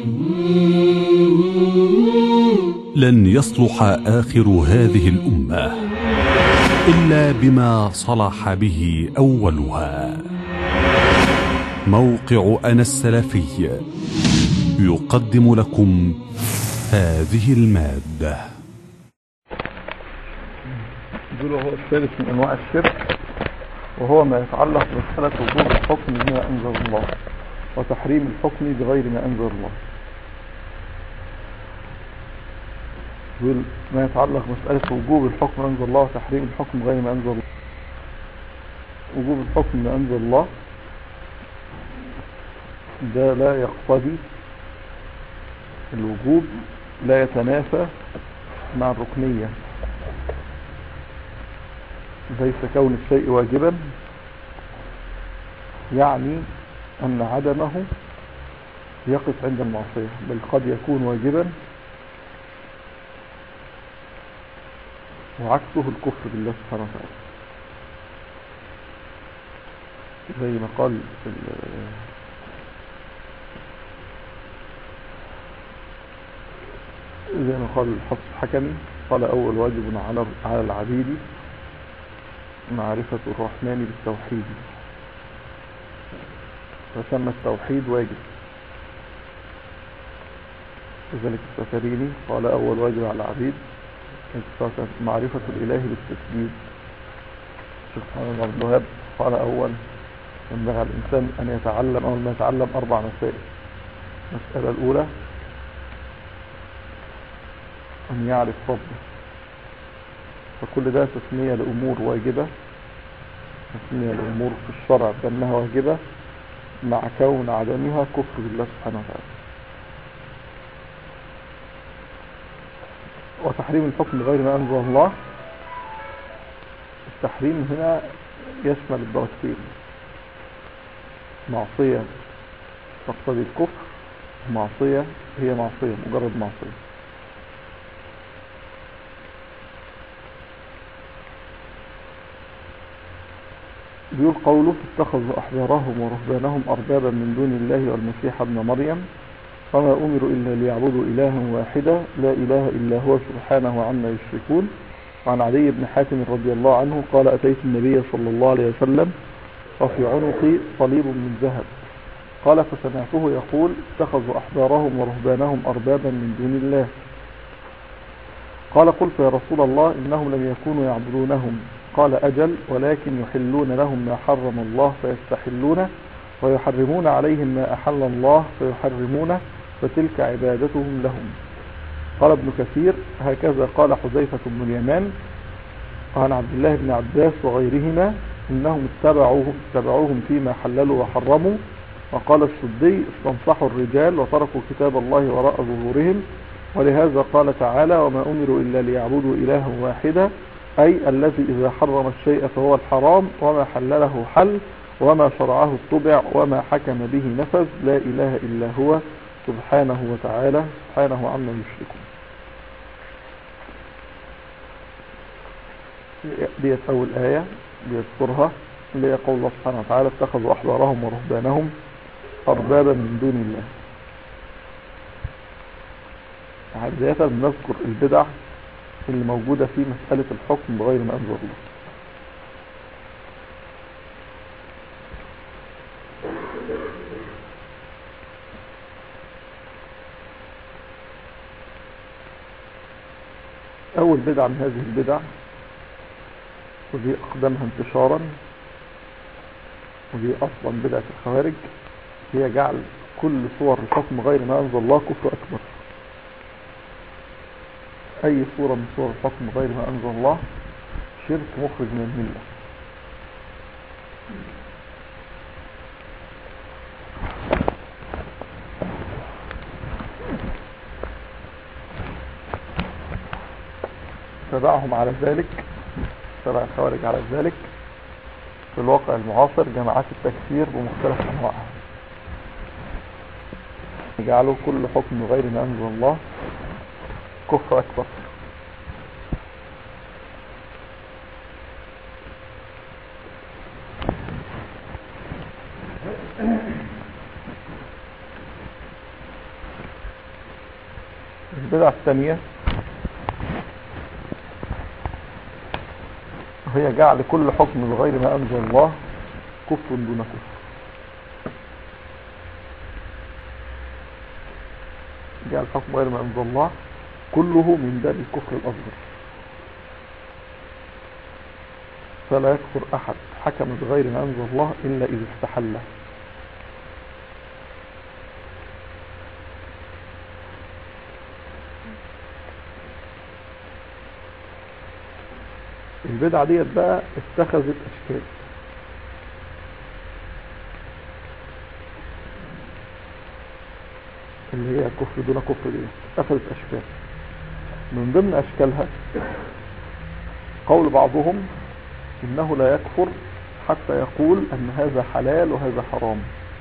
لن يصلح آخر هذه الأمة إلا بما صلح به أولها موقع أنا السلفي يقدم لكم هذه المادة دول هو الثالث من أنواع الشرك وهو ما يتعلق بمسألة وجوب الحكم بما أنزل الله وتحريم الحكم بغير ما أنزل الله دول ما يتعلق بمسألة وجوب الحكم ما أنزل الله وتحريم الحكم بغير ما أنزل الله وجوب الحكم ما أنزل الله ده لا يقتضي الوجوب لا يتنافى مع الركنية ليس كون الشيء واجبا يعني أن عدمه يقف عند المعصية بل قد يكون واجبا وعكسه الكفر بالله سبحانه وتعالى زي ما قال في زي ما قال الحفص الحكمي قال أول واجب على على العبيد معرفة الرحمن بالتوحيد فسمى التوحيد واجب كذلك السفريني قال أول واجب على العبيد معرفة الإله بالتسجيل الشيخ محمد عبد الوهاب قال أول ينبغي على الإنسان أن يتعلم أول ما يتعلم أربع مسائل المسألة الأولى أن يعرف ربه فكل ده تسمية لأمور واجبة تسمية لأمور في الشرع بأنها واجبة مع كون عدمها كفر بالله سبحانه وتعالى وتحريم الحكم بغير ما أنزل الله التحريم هنا يشمل الدرجتين معصية تقتضي الكفر معصية هي معصية مجرد معصية بيقول قوله اتخذوا أحبارهم ورهبانهم أربابا من دون الله والمسيح ابن مريم وما أمروا إلا ليعبدوا إلها واحدا لا إله إلا هو سبحانه عما يشركون وعن علي بن حاتم رضي الله عنه قال أتيت النبي صلى الله عليه وسلم وفي عنقي صليب من ذهب قال فسمعته يقول اتخذوا أحبارهم ورهبانهم أربابا من دون الله قال قلت يا رسول الله إنهم لم يكونوا يعبدونهم قال أجل ولكن يحلون لهم ما حرم الله فيستحلونه ويحرمون عليهم ما أحل الله فيحرمونه فتلك عبادتهم لهم قال ابن كثير هكذا قال حذيفة بن اليمان عن عبد الله بن عباس وغيرهما إنهم اتبعوهم, اتبعوهم فيما حللوا وحرموا وقال السدي استنصحوا الرجال وتركوا كتاب الله وراء ظهورهم ولهذا قال تعالى وما أمروا إلا ليعبدوا إلها واحدا أي الذي إذا حرم الشيء فهو الحرام وما حلله حل وما شرعه الطبع وما حكم به نفذ لا إله إلا هو سبحانه وتعالى سبحانه عما يشركون ديت أول آية بيذكرها اللي هي قول الله سبحانه وتعالى اتخذوا أحبارهم ورهبانهم أربابا من دون الله بداية بنذكر البدع اللي موجودة في مسألة الحكم بغير ما أنزل الله أول بدعة من هذه البدع ودي أقدمها انتشارا ودي أصلا بدعة الخوارج هي جعل كل صور الحكم غير ما أنزل الله كفر أكبر أي صورة من صور الحكم غير ما أنزل الله شرك مخرج من الملة تبعهم على ذلك تبع الخوارج على ذلك في الواقع المعاصر جماعات التكفير بمختلف أنواعها يجعلوا كل حكم غير ما أنزل الله كفر أكبر البدعة الثانية هي جعل كل حكم بغير ما أنزل الله كفر دون كفر جعل الحكم غير ما أنزل الله كله من باب الكفر الأصغر فلا يكفر أحد حكم بغير ما أنزل الله إلا إذا استحله البدعة ديت بقى اتخذت أشكال اللي هي كفر دون كفر دي اتخذت أشكال من ضمن أشكالها قول بعضهم إنه لا يكفر حتى يقول أن هذا حلال وهذا حرام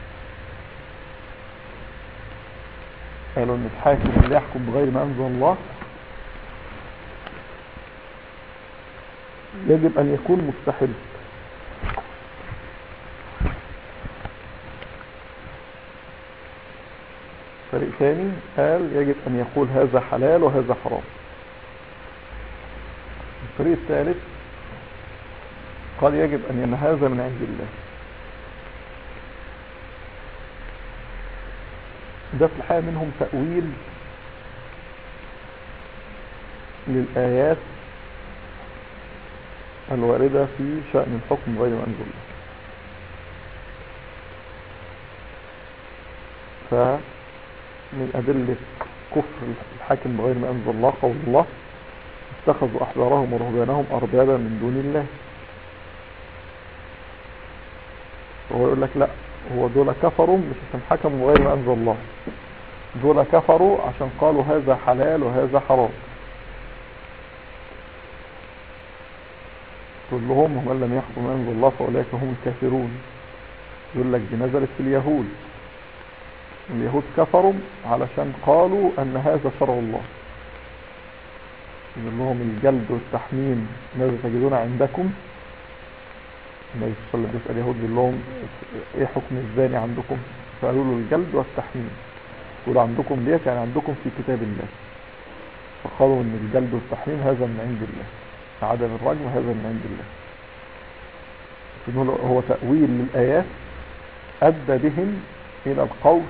قالوا أن الحاكم اللي يحكم بغير ما أنزل الله يجب أن يكون مستحل فريق ثاني قال يجب أن يقول هذا حلال وهذا حرام الفريق الثالث قال يجب أن ين هذا من عند الله ده في الحقيقة منهم تأويل للآيات الواردة في شأن الحكم غير ما أنزل الله فمن أدلة كفر الحاكم بغير ما أنزل الله قول الله اتخذوا أحبارهم ورهبانهم أربابا من دون الله وهو يقول لك لا هو دول كفروا مش عشان حكموا بغير ما أنزل الله دول كفروا عشان قالوا هذا حلال وهذا حرام تقول لهم ومن لم يحكم ما أنزل الله فأولئك هم الكافرون يقول لك دي نزلت في اليهود اليهود كفروا علشان قالوا أن هذا شرع الله يقول لهم الجلد والتحميم ماذا تجدون عندكم النبي صلى الله عليه وسلم بيسأل اليهود يقول لهم ايه حكم الزاني عندكم فقالوا له الجلد والتحميم يقول عندكم ديت يعني عندكم في كتاب الله فقالوا ان الجلد والتحميم هذا من عند الله عدم الرجم هذا من عند الله إنه هو تأويل للآيات أدى بهم إلى القول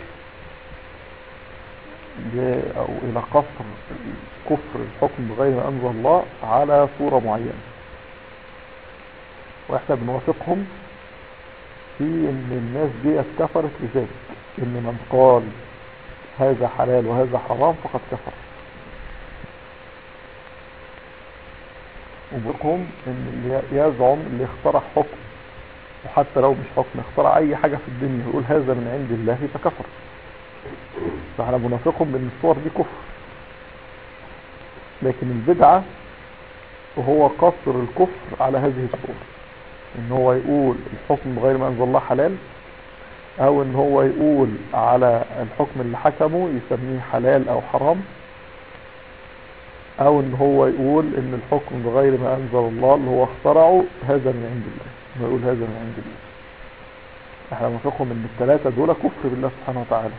أو إلى قصر كفر الحكم بغير ما أنزل الله على صورة معينة وإحنا بنوافقهم في إن الناس دي كفرت لذلك إن من قال هذا حلال وهذا حرام فقد كفر وبقهم ان اللي يزعم اللي اخترع حكم وحتى لو مش حكم اخترع اي حاجة في الدنيا يقول هذا من عند الله فكفر فاحنا بنافقهم بان الصور دي كفر لكن البدعة وهو قصر الكفر على هذه الصور ان هو يقول الحكم بغير ما انزل الله حلال او ان هو يقول على الحكم اللي حكمه يسميه حلال او حرام او ان هو يقول ان الحكم بغير ما انزل الله اللي هو اخترعه هذا من عند الله ما يقول هذا من عند الله احنا نفقهم ان الثلاثة دول كفر بالله سبحانه وتعالى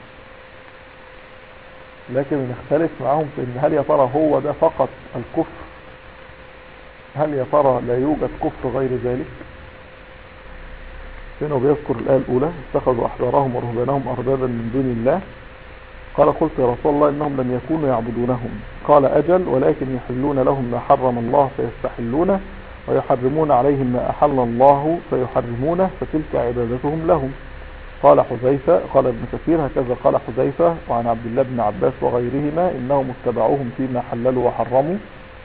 لكن نختلف معاهم في ان هل يا ترى هو ده فقط الكفر هل يا ترى لا يوجد كفر غير ذلك هنا بيذكر الآية الأولى اتخذوا أحبارهم ورهبانهم أربابا من دون الله قال قلت يا رسول الله إنهم لم يكونوا يعبدونهم قال أجل ولكن يحلون لهم ما حرم الله فيستحلونه ويحرمون عليهم ما أحل الله فيحرمونه فتلك عبادتهم لهم قال حذيفة قال ابن كثير هكذا قال حذيفة وعن عبد الله بن عباس وغيرهما إنهم اتبعوهم فيما حللوا وحرموا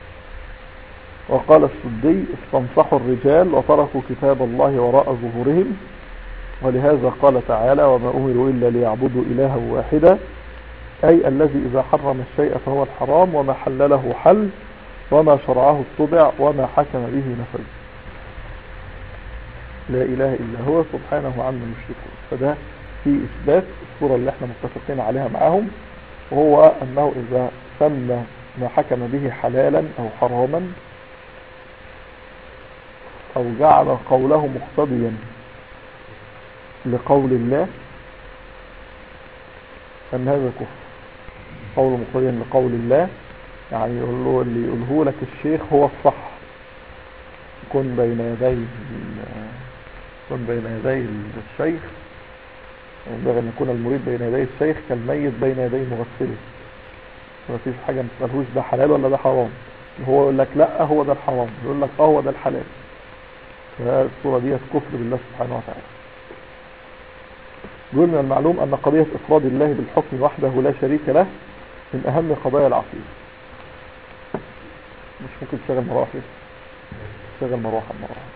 وقال السدي استنصحوا الرجال وتركوا كتاب الله وراء ظهورهم ولهذا قال تعالى وما أمروا إلا ليعبدوا إلها واحدا أي الذي إذا حرم الشيء فهو الحرام وما حلله حل وما شرعه اتبع وما حكم به نفذ لا إله إلا هو سبحانه عما يشركون فده في إثبات الصورة اللي احنا متفقين عليها معاهم وهو أنه إذا سمى ما حكم به حلالا أو حراما أو جعل قوله مقتضيا لقول الله أن هذا كفر قول مقيد لقول الله يعني يقول له اللي يقوله لك الشيخ هو الصح كن بين يدي ال- كن بين يدي الشيخ ينبغي ان يكون المريد بين يدي الشيخ كالميت بين يدي مغسله ما فيش حاجه ما تسالهوش ده حلال ولا ده حرام هو يقول لك لا هو ده الحرام يقول لك اه هو ده الحلال فالصوره دي كفر بالله سبحانه وتعالى يقول من المعلوم أن قضية إفراد الله بالحكم وحده لا شريك له من أهم قضايا العقيدة مش ممكن تشغل مراحل تشغل مروحة مروحة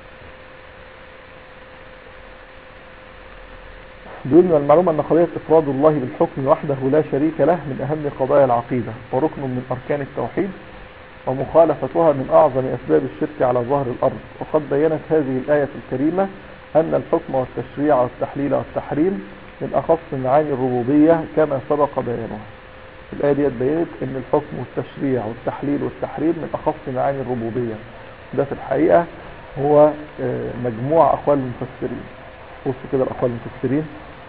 بيقول من المعلوم أن قضية إفراد الله بالحكم وحده لا شريك له من أهم قضايا العقيدة وركن من أركان التوحيد ومخالفتها من أعظم أسباب الشرك على ظهر الأرض وقد بينت هذه الآية الكريمة أن الحكم والتشريع والتحليل والتحريم من أخص معاني الربوبية كما سبق بيانها الآية دي بينت أن الحكم والتشريع والتحليل والتحريم من أخص معاني الربوبية ده في الحقيقة هو آه، مجموع أقوال المفسرين بصوا كده الأقوال المفسرين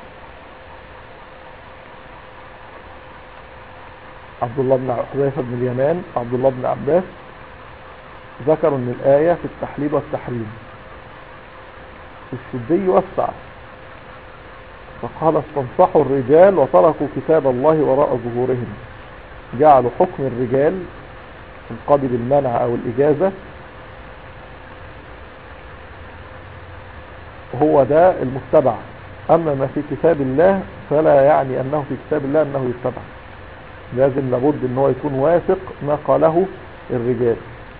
عبد الله بن حذيفة بن اليمان عبد الله بن عباس ذكروا أن الآية في التحليل والتحريم السدي وسع فقال استنصحوا الرجال وتركوا كتاب الله وراء ظهورهم جعلوا حكم الرجال القاضي بالمنع او الاجازة هو ده المتبع اما ما في كتاب الله فلا يعني انه في كتاب الله انه يتبع لازم لابد ان هو يكون واثق ما قاله الرجال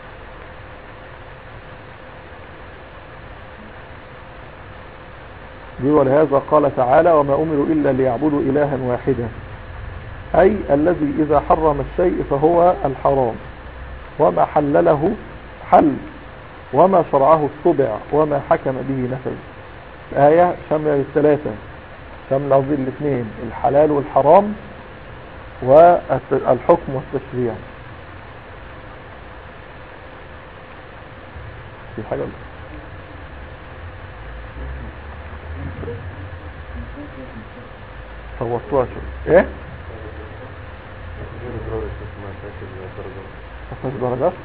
ولهذا قال تعالى وما أمروا إلا ليعبدوا إلها واحدا أي الذي إذا حرم الشيء فهو الحرام وما حلله حل وما شرعه السبع وما حكم به نفذ الآية شاملة للثلاثة شاملة قصدي الاثنين الحلال والحرام والحكم والتشريع في حاجة ولا؟ صوتوها شوية ايه مفيش درجات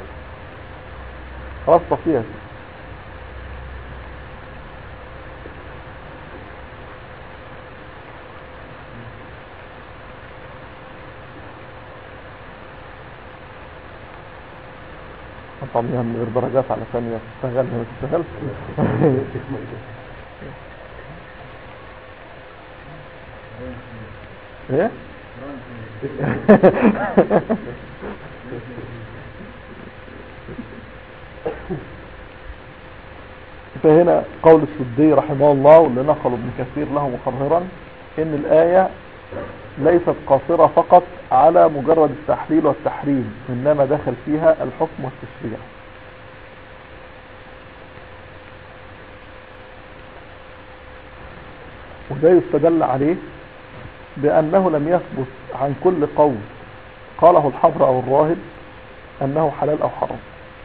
خلاص طفيها طبعا من غير درجات علشان يا تشتغل ما تشتغلش ايه فهنا قول السدي رحمه الله واللي نقل ابن كثير له مقررا ان الآية ليست قاصرة فقط على مجرد التحليل والتحريم انما دخل فيها الحكم والتشريع وده يستدل عليه بأنه لم يثبت عن كل قول قاله الحبر أو الراهب أنه حلال أو حرام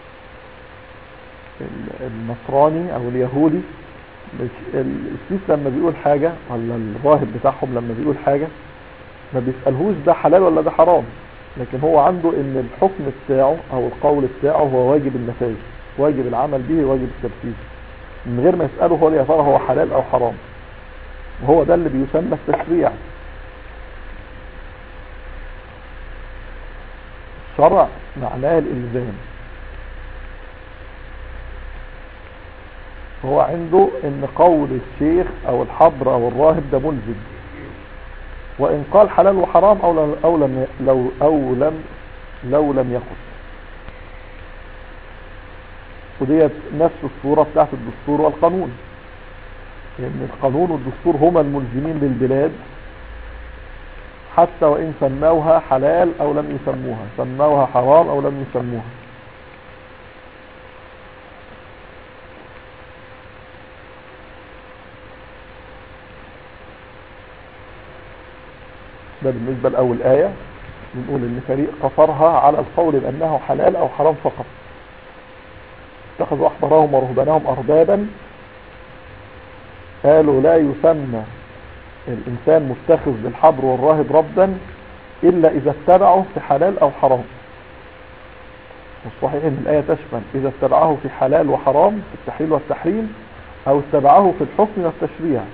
النصراني أو اليهودي السيس لما بيقول حاجة ولا الراهب بتاعهم لما بيقول حاجة ما بيسألهوش ده حلال ولا ده حرام لكن هو عنده ان الحكم بتاعه او القول بتاعه هو واجب النتائج واجب العمل به واجب التنفيذ من غير ما يسأله هو يا ترى هو حلال او حرام وهو ده اللي بيسمى التشريع الشرع معناه الالزام هو عنده ان قول الشيخ او الحبر او الراهب ده ملزم وان قال حلال وحرام او لم او لم لو او لم لو لم يقل وديت نفس الصورة بتاعت الدستور والقانون لان القانون والدستور هما الملزمين للبلاد حتى وان سموها حلال او لم يسموها سموها حرام او لم يسموها ده بالنسبة لأول آية بنقول إن فريق قصرها على القول بأنه حلال أو حرام فقط اتخذوا أحبارهم ورهبانهم أربابا قالوا لا يسمى الإنسان متخذ بالحبر والراهب ربا إلا إذا اتبعوا في حلال أو حرام والصحيح ان الآية تشمل إذا اتبعه في حلال وحرام في التحليل والتحريم أو اتبعه في الحكم والتشريع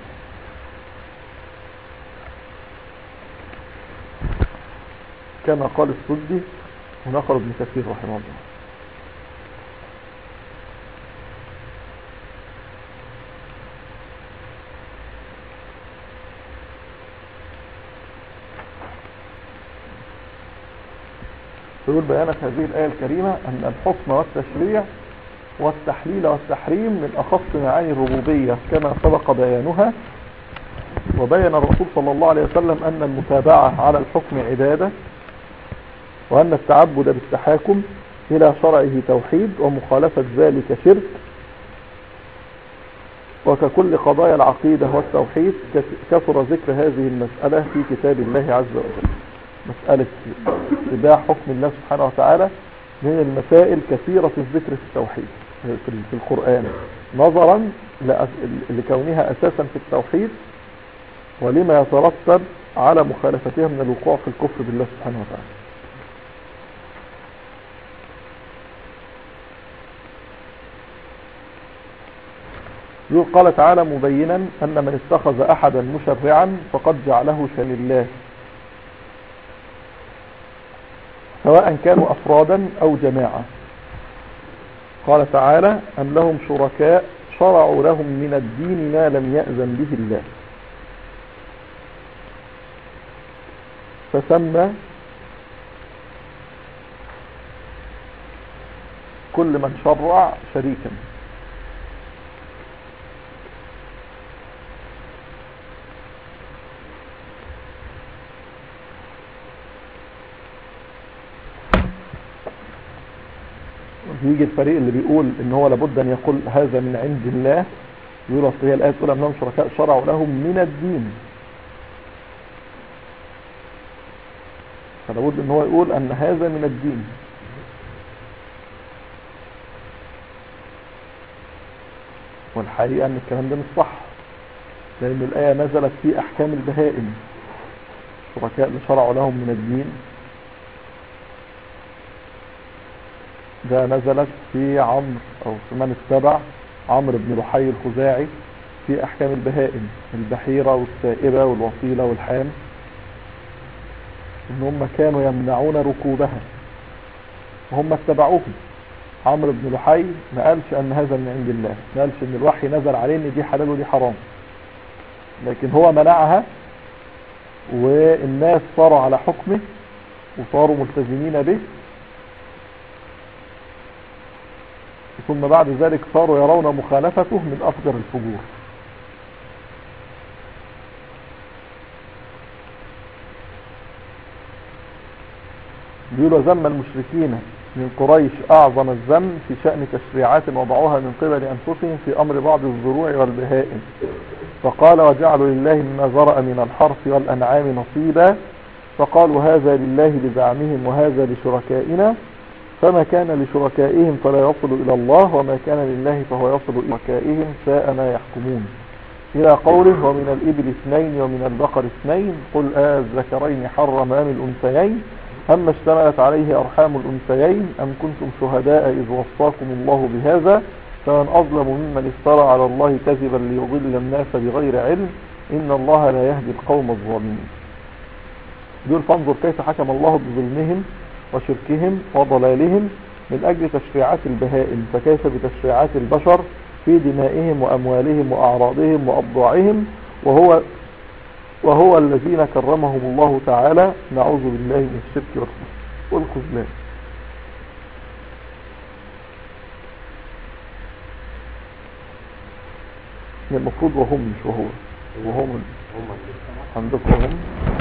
كما قال السدي ونقل ابن كثير رحمه الله يقول بيانة هذه الآية الكريمة أن الحكم والتشريع والتحليل والتحريم من أخص معاني الربوبية كما سبق بيانها وبين الرسول صلى الله عليه وسلم أن المتابعة على الحكم عبادة وأن التعبد بالتحاكم إلى شرعه توحيد ومخالفة ذلك شرك وككل قضايا العقيدة والتوحيد كثر ذكر هذه المسألة في كتاب الله عز وجل مسألة اتباع حكم الله سبحانه وتعالى من المسائل كثيرة الذكر في التوحيد في القرآن نظرا لكونها أساسا في التوحيد ولما يترتب على مخالفتها من الوقوع في الكفر بالله سبحانه وتعالى قال تعالى مبينا أن من اتخذ أحدا مشرعا فقد جعله شلله سواء كانوا أفرادا أو جماعة قال تعالى أم لهم شركاء شرعوا لهم من الدين ما لم يأذن به الله فسمى كل من شرع شريكا يجي الفريق اللي بيقول ان هو لابد ان يقول هذا من عند الله يقول اصل هي الايه تقول انهم شركاء شرعوا لهم من الدين فلابد ان هو يقول ان هذا من الدين والحقيقه ان الكلام ده مش صح لان الايه نزلت في احكام البهائم الشركاء اللي شرعوا لهم من الدين ده نزلت في عمرو او في من اتبع عمرو بن لحي الخزاعي في احكام البهائم البحيرة والسائبة والوصيلة والحام ان هم كانوا يمنعون ركوبها وهم اتبعوهم عمرو بن لحي ما قالش ان هذا من عند الله ما قالش ان الوحي نزل عليه ان دي حلال ودي حرام لكن هو منعها والناس صاروا على حكمه وصاروا ملتزمين به ثم بعد ذلك صاروا يرون مخالفته من أفجر الفجور بيقولوا ذم المشركين من قريش أعظم الذم في شأن تشريعات وضعوها من قبل أنفسهم في أمر بعض الزروع والبهائم فقال وجعلوا لله مما ذرأ من الحرث والأنعام نصيبا فقالوا هذا لله بزعمهم وهذا لشركائنا فما كان لشركائهم فلا يصل إلى الله وما كان لله فهو يصل إلى شركائهم ساء ما يحكمون إلى قوله ومن الإبل اثنين ومن البقر اثنين قل آه الذكرين حرم أم الأنثيين أما اشتملت عليه أرحام الأنثيين أم كنتم شهداء إذ وصاكم الله بهذا فمن أظلم ممن افترى على الله كذبا ليضل الناس بغير علم إن الله لا يهدي القوم الظالمين دول فانظر كيف حكم الله بظلمهم وشركهم وضلالهم من أجل تشريعات البهائم فكيف بتشريعات البشر في دمائهم وأموالهم وأعراضهم وأبضاعهم وهو وهو الذين كرمهم الله تعالى نعوذ بالله من الشرك والخذلان المفروض وهم مش وهو وهم عندكم هم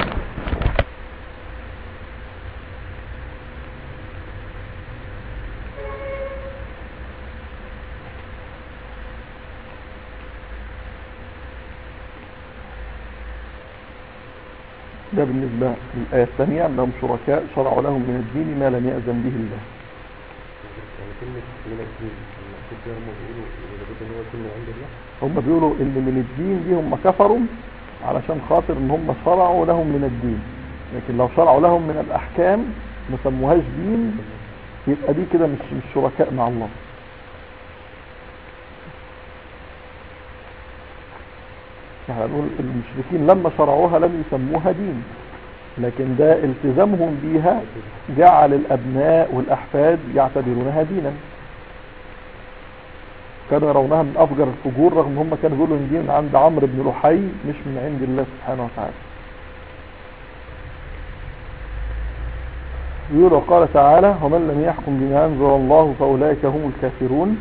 ده بالنسبة للآية الثانية أنهم شركاء شرعوا لهم من الدين ما لم يأذن به الله يعني كلمة من الدين المقصود بها هم بيقولوا لابد ان هو يكون من عند الله هم بيقولوا ان من الدين دي هم كفروا علشان خاطر ان هم شرعوا لهم من الدين لكن لو شرعوا لهم من الأحكام ما سموهاش دين يبقى دي كده مش مش شركاء مع الله يعني نقول المشركين لما شرعوها لم يسموها دين لكن ده التزامهم بيها جعل الأبناء والأحفاد يعتبرونها دينا كانوا يرونها من أفجر الفجور رغم هم كانوا يقولوا ان دي من عند عمرو بن لحي مش من عند الله سبحانه وتعالى يقول وقال تعالى ومن لم يحكم بما أنزل الله فأولئك هم الكافرون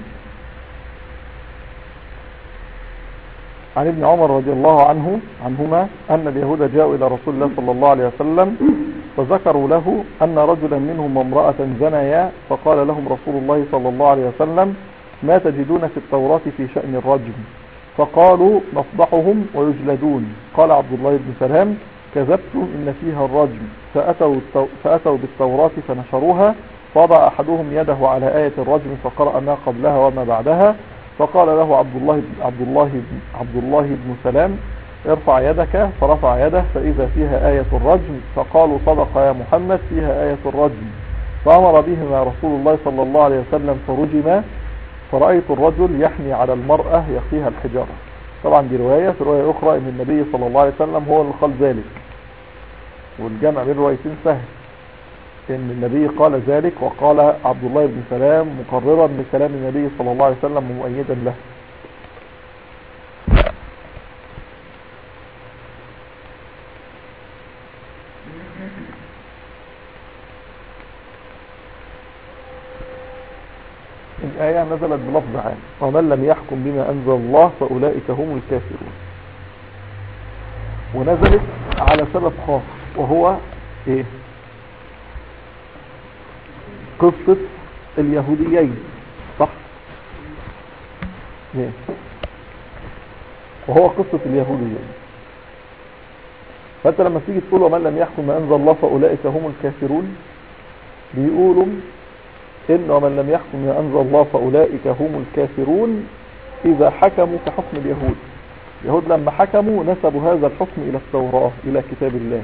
عن ابن عمر رضي الله عنه عنهما أن اليهود جاءوا إلى رسول الله صلى الله عليه وسلم فذكروا له أن رجلا منهم وامرأة زنيا فقال لهم رسول الله صلى الله عليه وسلم ما تجدون في التوراة في شأن الرجم فقالوا نفضحهم ويجلدون قال عبد الله بن سلام كذبتم إن فيها الرجم فأتوا, فأتوا بالتوراة فنشروها وضع أحدهم يده على آية الرجم فقرأ ما قبلها وما بعدها فقال له عبد الله بن عبد الله بن عبد الله بن سلام ارفع يدك فرفع يده فإذا فيها آية الرجم فقالوا صدق يا محمد فيها آية الرجم فأمر بهما رسول الله صلى الله عليه وسلم فرجما فرأيت الرجل يحمي على المرأة يقيها الحجارة طبعا دي رواية في رواية أخرى أن النبي صلى الله عليه وسلم هو اللي قال ذلك والجمع بين روايتين سهل ان النبي قال ذلك وقال عبد الله بن سلام مقررا لكلام النبي صلى الله عليه وسلم ومؤيدا له الآية نزلت بلفظ عام ومن لم يحكم بما أنزل الله فأولئك هم الكافرون ونزلت على سبب خاص وهو ايه قصة اليهوديين صح ايه وهو قصة اليهوديين فانت لما تيجي تقول ومن لم يحكم ما انزل الله فاولئك هم الكافرون بيقولوا ان ومن لم يحكم ما انزل الله فاولئك هم الكافرون اذا حكموا كحكم اليهود اليهود لما حكموا نسبوا هذا الحكم الى التوراة الى كتاب الله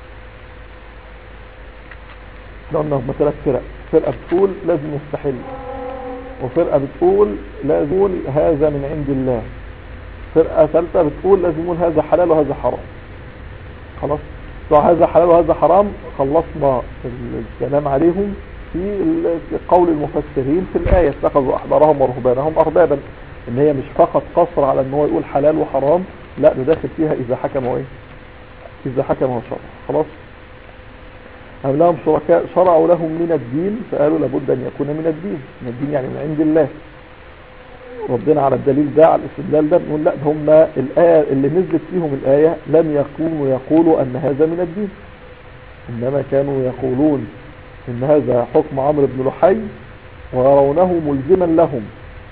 لأنه هم ثلاث فرق فرقة بتقول لازم يستحل وفرقة بتقول لازم يقول هذا من عند الله فرقة ثالثة بتقول لازم يقول هذا حلال وهذا حرام خلاص سواء هذا حلال وهذا حرام خلصنا الكلام عليهم في قول المفسرين في الآية اتخذوا أحبارهم ورهبانهم أربابا ان هي مش فقط قصر على ان هو يقول حلال وحرام لا ده داخل فيها اذا حكموا ايه اذا حكموا شرع خلاص أم لهم شركاء شرعوا لهم من الدين فقالوا لابد أن يكون من الدين من الدين يعني من عند الله ربنا على الدليل ده على الاستدلال ده بنقول لا هم الآية اللي نزلت فيهم الآية لم يكونوا يقولوا أن هذا من الدين إنما كانوا يقولون إن هذا حكم عمرو بن لحي ويرونه ملزما لهم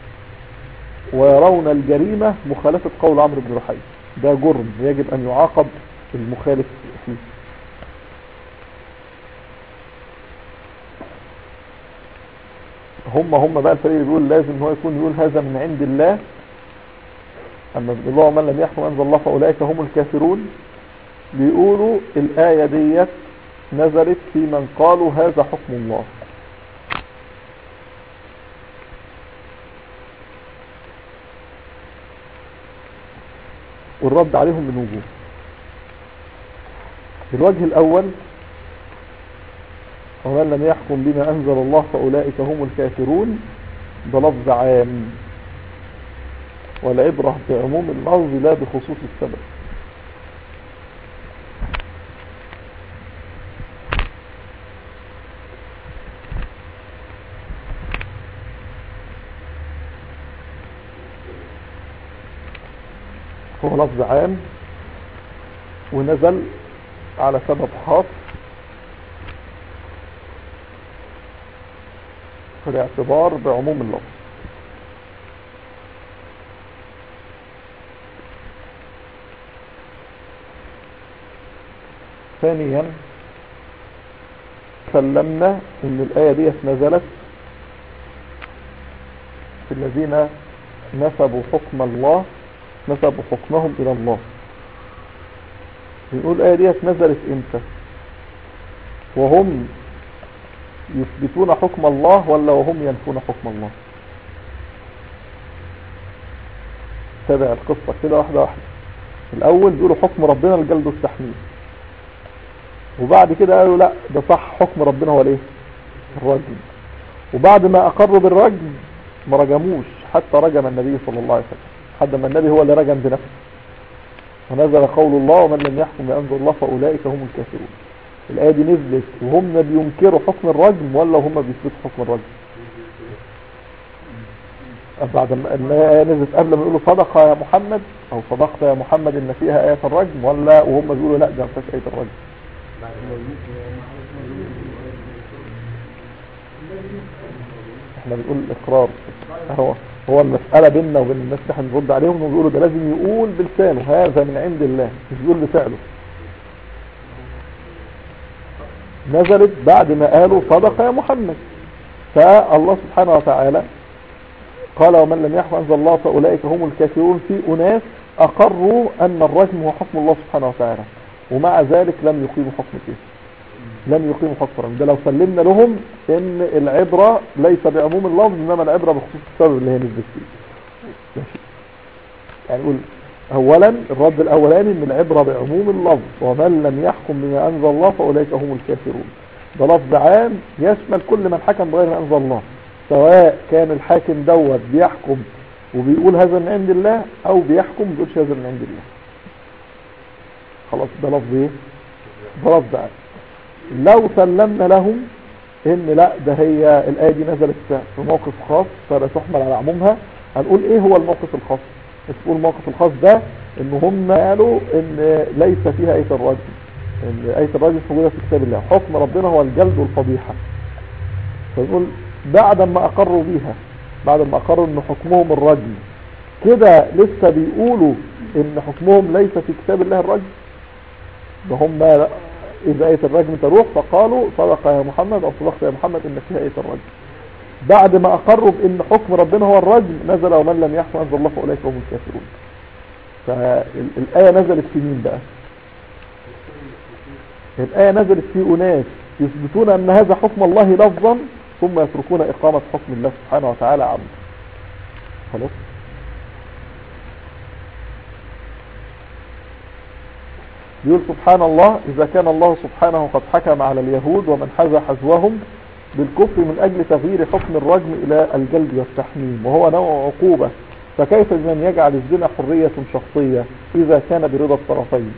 ويرون الجريمة مخالفة قول عمرو بن لحي ده جرم يجب أن يعاقب المخالف فيه هم هم بقى الفريق اللي بيقول لازم هو يكون يقول هذا من عند الله أما الله من لم يحكم أنزل الله فأولئك هم الكافرون بيقولوا الآية ديت نزلت في من قالوا هذا حكم الله والرد عليهم من وجوه الوجه الأول ومن لم يحكم بما أنزل الله فأولئك هم الكافرون ده لفظ عام والعبرة بعموم اللفظ لا بخصوص السبب هو لفظ عام ونزل على سبب خاص في الاعتبار بعموم اللفظ ثانيا سلمنا ان الآية دي نزلت في الذين نسبوا حكم الله نسبوا حكمهم الى الله بنقول الآية دي نزلت امتى وهم يثبتون حكم الله ولا وهم ينفون حكم الله تابع القصة كده واحدة واحدة الأول بيقولوا حكم ربنا الجلد والتحميل وبعد كده قالوا لا ده صح حكم ربنا هو الايه الرجم وبعد ما أقروا بالرجم ما رجموش حتى رجم النبي صلى الله عليه وسلم حد ما النبي هو اللي رجم بنفسه ونزل قول الله ومن لم يحكم بأمر الله فأولئك هم الكافرون الآية دي نزلت وهم بينكروا حكم الرجم ولا هم بيثبتوا حكم الرجم بعد ما الآية نزلت قبل ما يقولوا صدق يا محمد أو صدقت يا محمد إن فيها آية الرجم ولا وهم بيقولوا لا ده ما فيهاش آية الرجم احنا بنقول الإقرار هو هو المسألة بيننا وبين الناس اللي احنا بنرد عليهم انهم بيقولوا ده لازم يقول بلسانه هذا من عند الله مش بيقول بفعله نزلت بعد ما قالوا صدق يا محمد فالله سبحانه وتعالى قال ومن لم يحكم أنزل الله فأولئك هم الكافرون في أناس أقروا أن الرجم هو حكم الله سبحانه وتعالى ومع ذلك لم يقيموا حكم فيه لم يقيموا حكم الرجم ده لو سلمنا لهم ان العبرة ليس بعموم اللفظ انما العبرة بخصوص السبب اللي هي نزلت فيه ماشي يعني نقول اولا الرد الاولاني ان العبرة بعموم اللفظ ومن لم يحكم بما انزل الله فاولئك هم الكافرون ده لفظ عام يشمل كل من حكم بغير ما انزل الله سواء كان الحاكم دوت بيحكم وبيقول هذا من عند الله او بيحكم بيقولش هذا من عند الله خلاص ده لفظ ايه ده لفظ عام لو سلمنا لهم ان لا ده هي الايه دي نزلت في موقف خاص فلا تحمل على عمومها هنقول ايه هو الموقف الخاص تقول الموقف الخاص ده ان هم قالوا ان ليس فيها ايه الرجل ان ايه الرجل مش موجوده في كتاب الله حكم ربنا هو الجلد والفضيحه فنقول بعد ما اقروا بيها بعد ما اقروا ان حكمهم الرجل كده لسه بيقولوا ان حكمهم ليس في كتاب الله الرجل ده هم إذا آية الرجم تروح فقالوا صدق يا محمد أو صدقت يا محمد إن فيها آية الرجم بعد ما أقروا بأن حكم ربنا هو الرجم نزل ومن لم يحكم أنزل الله فأولئك هم الكافرون فالآية نزلت في مين بقى الآية نزلت في أناس يثبتون أن هذا حكم الله لفظا ثم يتركون إقامة حكم الله سبحانه وتعالى عبد خلاص يقول سبحان الله إذا كان الله سبحانه قد حكم على اليهود ومن حذى حذوهم بالكفر من أجل تغيير حكم الرجم إلى الجلد والتحميم وهو نوع عقوبة فكيف بمن يجعل الزنا حرية شخصية إذا كان برضا الطرفين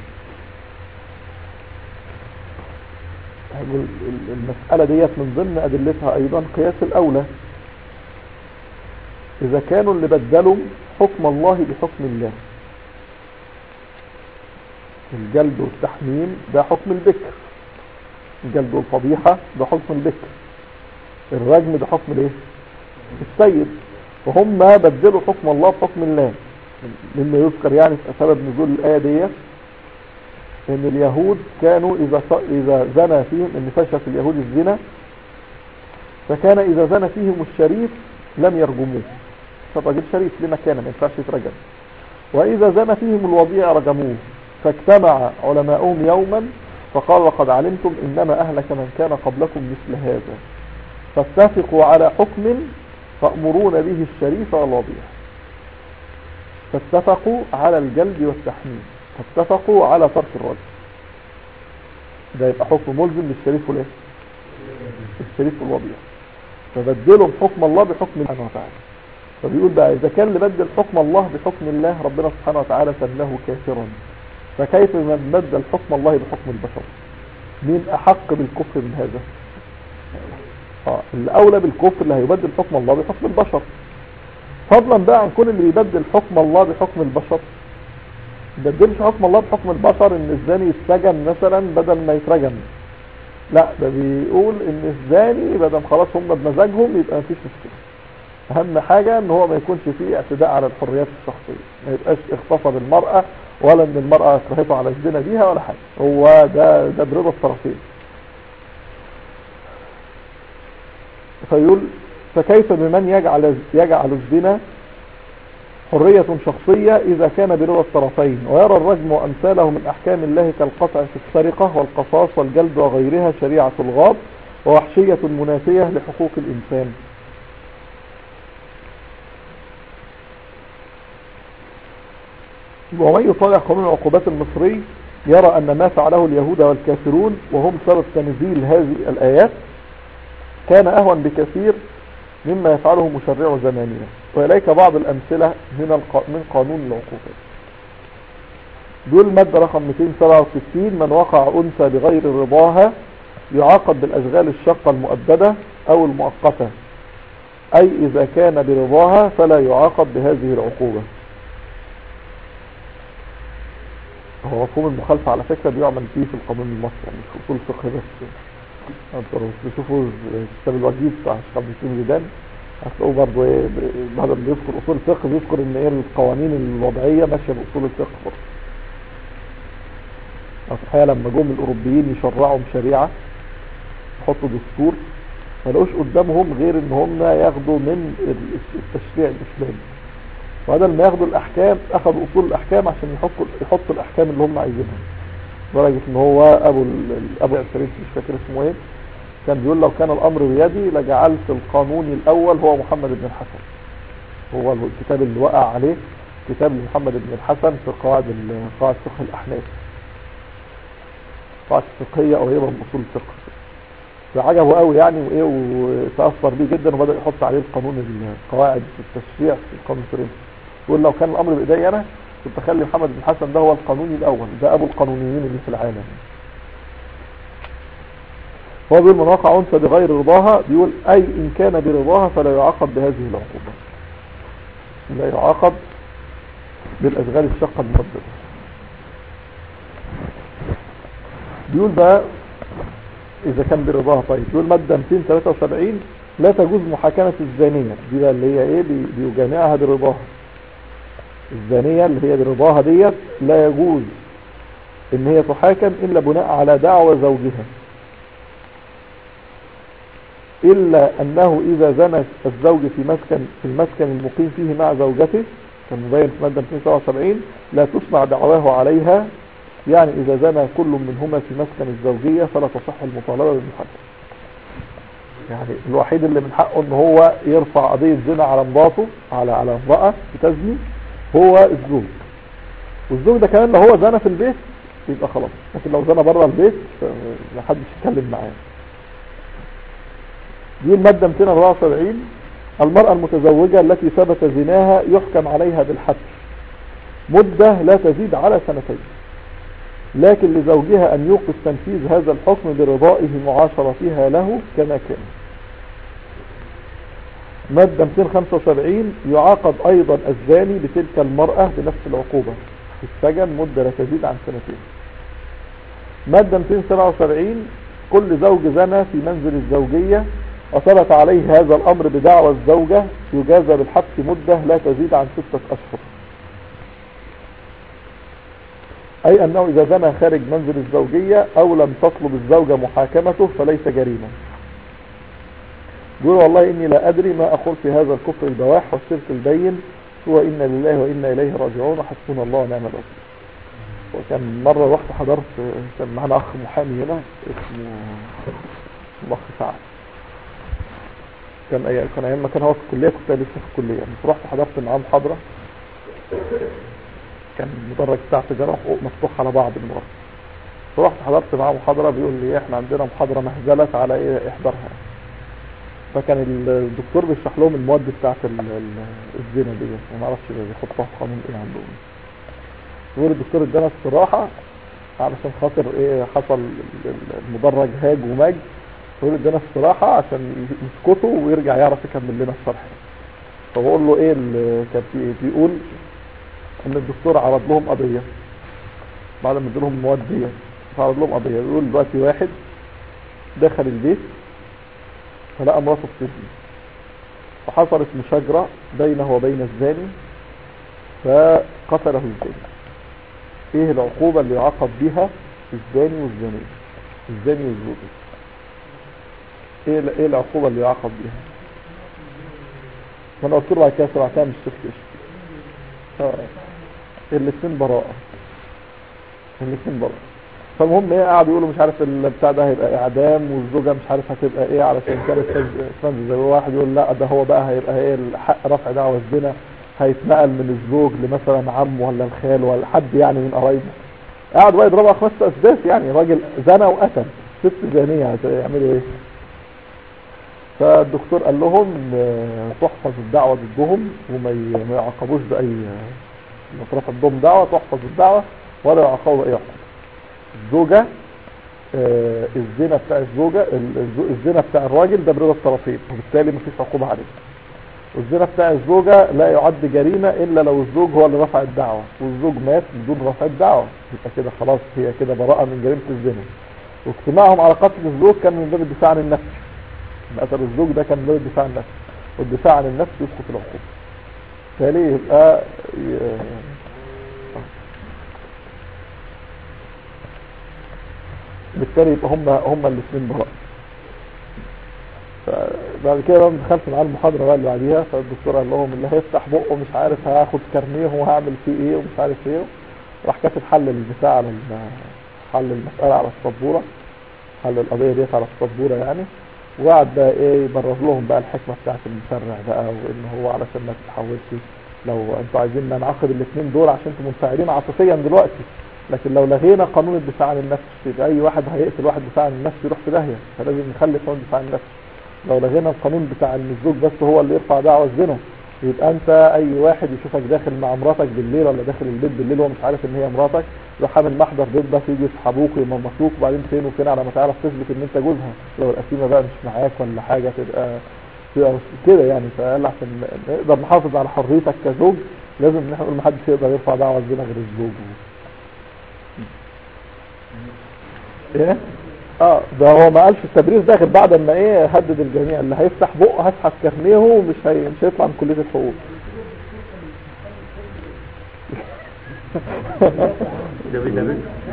المسألة ديت من ضمن أدلتها أيضا قياس الأولى إذا كانوا اللي بدلوا حكم الله بحكم الله الجلد والتحميم ده حكم البكر الجلد والفضيحة ده حكم البكر الرجم ده حكم الايه السيد وهم بدلوا حكم الله بحكم الله مما يذكر يعني في سبب نزول الآية دي ان اليهود كانوا اذا اذا زنى فيهم ان فشى في اليهود الزنا فكان اذا زنى فيهم الشريف لم يرجموه فالراجل شريف لما كان ما ينفعش يترجم واذا زنى فيهم الوضيع رجموه فاجتمع علماؤهم يوما فقال لقد علمتم إنما أهلك من كان قبلكم مثل هذا فاتفقوا على حكم تأمرون به الشريف والوضيع فاتفقوا على الجلد والتحميم فاتفقوا على ترك الرجل ده يبقى حكم ملزم للشريف والايه الشريف والوضيع فبدلوا حكم الله بحكم الله سبحانه وتعالى فبيقول بقى إذا كان اللي بدل حكم الله بحكم الله ربنا سبحانه وتعالى سماه كافرا فكيف من بدل حكم الله بحكم البشر مين أحق بالكفر من هذا آه. الأولى بالكفر اللي هيبدل حكم الله بحكم البشر فضلا بقى عن كل اللي بيبدل حكم الله بحكم البشر بدلش حكم الله بحكم البشر ان الزاني يتسجن مثلا بدل ما يترجم لا ده بيقول ان الزاني بدل خلاص هم بمزاجهم يبقى مفيش مشكله اهم حاجة ان هو ما يكونش فيه اعتداء على الحريات الشخصية ما يبقاش اغتصب المرأة ولا ان المرأة اكرهته على الزنا بيها ولا حاجة هو ده ده برضا الطرفين فيقول فكيف بمن يجعل يجعل الزنا حرية شخصية إذا كان برضا الطرفين ويرى الرجم وأمثاله من أحكام الله كالقطع في السرقة والقصاص والجلد وغيرها شريعة الغاب ووحشية منافية لحقوق الإنسان ومن يطالع قانون العقوبات المصري يرى أن ما فعله اليهود والكافرون وهم سبب تنزيل هذه الآيات كان أهون بكثير مما يفعله مشرع زماننا وإليك بعض الأمثلة من, الق... من قانون العقوبات دول المادة رقم 267 من وقع أنثى بغير رضاها يعاقب بالأشغال الشقة المؤبدة أو المؤقتة أي إذا كان برضاها فلا يعاقب بهذه العقوبة هو مفهوم المخالفة على فكرة بيعمل فيه في القانون المصري يعني مش في أصول الفقه بس انتوا تشوفوا كتاب الوجيز بتاع الشيخ عبد الحكيم زيدان هتلاقوه برضه ايه ب- بعد ما بيذكر اصول الفقه بيذكر ان ايه القوانين الوضعيه ماشيه باصول الفقه برضه. أصل الحقيقه لما جم الاوروبيين يشرعوا شريعه يحطوا دستور ما لقوش قدامهم غير ان هم ياخدوا من ال- التشريع الاسلامي وبدل ما ياخدوا الاحكام اخذوا اصول الاحكام عشان يحطوا يحطوا الاحكام اللي هم عايزينها لدرجه ان هو ابو ال- ال- ابو الفريد مش فاكر اسمه ايه كان بيقول لو كان الامر بيدي لجعلت القانون الاول هو محمد بن الحسن هو الكتاب اللي وقع عليه كتاب لمحمد بن الحسن في قواعد ال- قواعد فقه الاحناف قواعد فقهيه قريبه من اصول الفقه فعجبه قوي يعني وايه وتاثر بيه جدا وبدا يحط عليه القانون القواعد التشريع في القانون الفرنسي يقول لو كان الامر بايدي انا كنت اخلي محمد بن الحسن ده هو القانوني الاول ده ابو القانونيين اللي في العالم هو بيقول من وقع انثى بغير رضاها بيقول اي ان كان برضاها فلا يعاقب بهذه العقوبة لا يعاقب بالاشغال الشقة المبدأة بيقول بقى اذا كان برضاها طيب بيقول مادة 273 لا تجوز محاكمة الزانية دي بقى اللي هي ايه بي- بيجامعها برضاها الزانية اللي هي برضاها ديت لا يجوز ان هي تحاكم الا بناء على دعوى زوجها إلا أنه إذا زنى الزوج في مسكن في المسكن المقيم فيه مع زوجته كان مبين في مادة 277 لا تسمع دعواه عليها يعني إذا زنى كل منهما في مسكن الزوجية فلا تصح المطالبة بالمحاكمة يعني الوحيد اللي من حقه ان هو يرفع قضية زنا على مراته على على امرأة بتزني هو الزوج والزوج ده كمان لو هو زنى في البيت يبقى خلاص لكن لو زنى بره البيت محدش يتكلم معاه دي المادة 274 المرأة المتزوجة التي ثبت زناها يحكم عليها بالحد مدة لا تزيد على سنتين لكن لزوجها أن يوقف تنفيذ هذا الحكم برضائه معاشرتها له كما كان مادة 275 يعاقب أيضا الزاني بتلك المرأة بنفس العقوبة في السجن مدة لا تزيد عن سنتين مادة 277 كل زوج زنى في منزل الزوجية وثبت عليه هذا الأمر بدعوى الزوجة يجازى بالحبس مدة لا تزيد عن ستة أشهر أي أنه إذا زنى خارج منزل الزوجية أو لم تطلب الزوجة محاكمته فليس جريمة يقول والله إني لا أدري ما أقول في هذا الكفر البواح والشرك البين هو إنا لله وإنا إليه راجعون وحسبنا الله ونعم الوكيل وكان مرة رحت حضرت كان معنا أخ محامي هنا اسمه الأخ سعد كان أيام كان أيام ما كان هو في الكلية كنت لسه في الكلية بس رحت حضرت معاه محاضرة كان المدرج بتاع تجارة وحقوق مفتوح على بعض المرات فرحت حضرت معاه محاضرة بيقول لي احنا عندنا محاضرة مهزلة على ايه احضرها فكان الدكتور بيشرح لهم المواد بتاعت ال- ال- الزنا دي ما اعرفش بيحطوها في قانون ايه عندهم يقول الدكتور ادانا استراحة علشان خاطر ايه حصل ال- ال- المدرج هاج وماج يقول ادانا استراحة عشان يسكتوا ويرجع يعرف يكمل لنا الشرح فبقول له ايه اللي كان في بيقول ان الدكتور عرض لهم قضية بعد ما ادولهم المواد دي فعرض لهم قضية بيقول دلوقتي واحد دخل البيت فلقى مراته بتزني فحصلت مشاجرة بينه وبين الزاني فقتله الزاني ايه العقوبة اللي يعاقب بها الزاني والزانية الزاني والزوجة ايه ايه العقوبة اللي يعاقب بها ما انا قلت له بعد كده سمعتها من الشيخ كشك اه الاثنين براءة الاثنين براءة فالمهم ايه قعدوا يقولوا مش عارف البتاع ده هيبقى اعدام والزوجة مش عارف هتبقى ايه علشان كانت اسمها زي واحد يقول لا ده هو بقى هيبقى ايه الحق رفع دعوى الزنا هيتنقل من الزوج لمثلا عمه ولا الخال ولا حد يعني من قرايبه قعد بقى يضربها خمس اسداس يعني راجل زنى وقتل ست زانية هيعملوا ايه فالدكتور قال لهم آه، تحفظ الدعوة ضدهم وما ي- ما يعاقبوش بأي لو اترفض ضدهم دعوة تحفظ الدعوة ولا يعاقبوا بأي عقوبة الزوجة آه، الزنا بتاع الزوجة ال- الزو- الزنا بتاع الراجل ده برضا الطرفين وبالتالي مفيش عقوبة عليه والزنا بتاع الزوجة لا يعد جريمة إلا لو الزوج هو اللي رفع الدعوة والزوج مات بدون رفع الدعوة يبقى كده خلاص هي كده براءة من جريمة الزنا واجتماعهم على قتل الزوج كان من باب الدفاع عن النفس قتل الزوج ده كان من باب الدفاع عن النفس والدفاع عن النفس يسقط العقوبة بالتالي يبقى ي- بالتالي يبقى هم هم الاثنين براء فبعد كده بقى دخلت معاه المحاضرة بقى اللي بعديها فالدكتور قال لهم اللي هيفتح بقه مش عارف هاخد كارنيه وهعمل فيه ايه ومش عارف ايه راح كاتب حل البتاع على ال- حل المسألة على السبورة حل القضية ديت على السبورة يعني وقعد بقى ايه يبرر لهم بقى الحكمة بتاعت المشرع بقى وان هو علشان ما تتحولش لو انتوا عايزين نعاقب الاثنين دول عشان انتوا منفعلين عاطفيا دلوقتي لكن لو لغينا قانون الدفاع عن النفس يبقى اي واحد هيقتل واحد دفاع عن النفس يروح في داهية فلازم نخلي قانون الدفاع عن النفس لو لغينا القانون بتاع ان الزوج بس هو اللي يرفع دعوى الزنا يبقى انت اي واحد يشوفك داخل مع مراتك بالليل ولا داخل البيت بالليل وهو مش عارف ان هي مراتك يروح عامل محضر ضدك يجي يسحبوك ويمرمطوك وبعدين فين وفين على ما تعرف تثبت ان انت جوزها لو القسيمه بقى مش معاك ولا حاجه تبقى تبقى كده يعني فقال عشان نقدر نحافظ على حريتك كزوج لازم ان احنا نقول محدش يقدر يرفع دعوى الزنا غير الزوج ايه اه ده هو ما قالش التبرير ده غير بعد ما ايه هدد الجميع اللي هيفتح بقه هسحب كارنيه ومش هي... مش هيطلع من كليه الحقوق ده بيدرس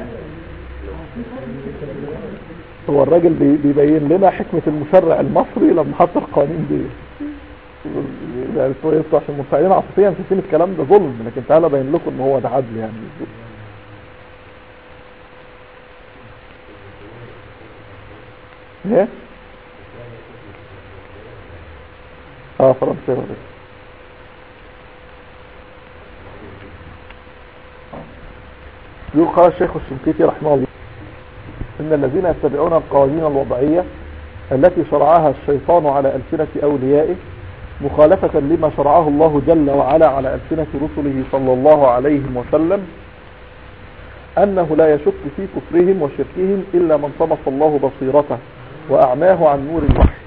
هو الراجل بي- بيبين لنا حكمة المشرع المصري لما حط القوانين دي يعني انتوا انتوا عشان منفعلين عاطفيا شايفين الكلام ده ظلم لكن تعالى ابين لكم ان هو ده عدل يعني ايه اه فرنساوي بس يقول قال الشيخ الشنقيطي رحمه الله إن الذين يتبعون القوانين الوضعية التي شرعها الشيطان على ألسنة أوليائه مخالفة لما شرعه الله جل وعلا على ألسنة رسله صلى الله عليه وسلم أنه لا يشك في كفرهم وشركهم إلا من طمس الله بصيرته وأعماه عن نور الوحي